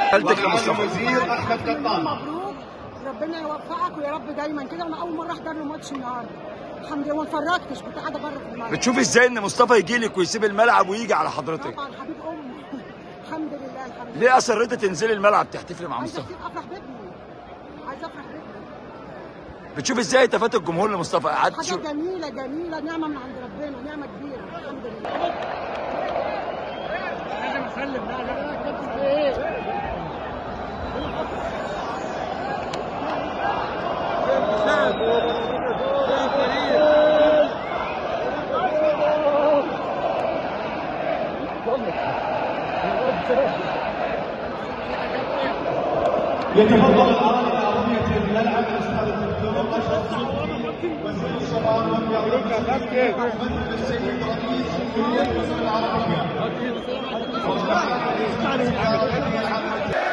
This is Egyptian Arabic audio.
قلتك ومعالي لمصطفى الوزير احمد قطان مبروك ربنا يوفقك ويا رب دايما كده انا اول مره احضر له ماتش النهارده الحمد لله ما اتفرجتش كنت قاعده بره في الملعب بتشوف ازاي ان مصطفى يجي لك ويسيب الملعب ويجي على حضرتك طبعا حبيب امي الحمد لله الحمد لله ليه اصريتي تنزلي الملعب تحتفلي مع عايزه مصطفى افرح بابني عايزه افرح بابني بتشوف ازاي هتافات الجمهور لمصطفى قعدت حاجه تشوف جميله جميله نعمه من عند ربنا نعمه كبيره الحمد لله لازم اسلم بقى لا كابتن في ايه يتفضل الان الى ارضيه الملعب الاستاذ الدكتور اشرف صبحي وزير الشباب والرياضه ممثل السيد رئيس جمهوريه مصر العربيه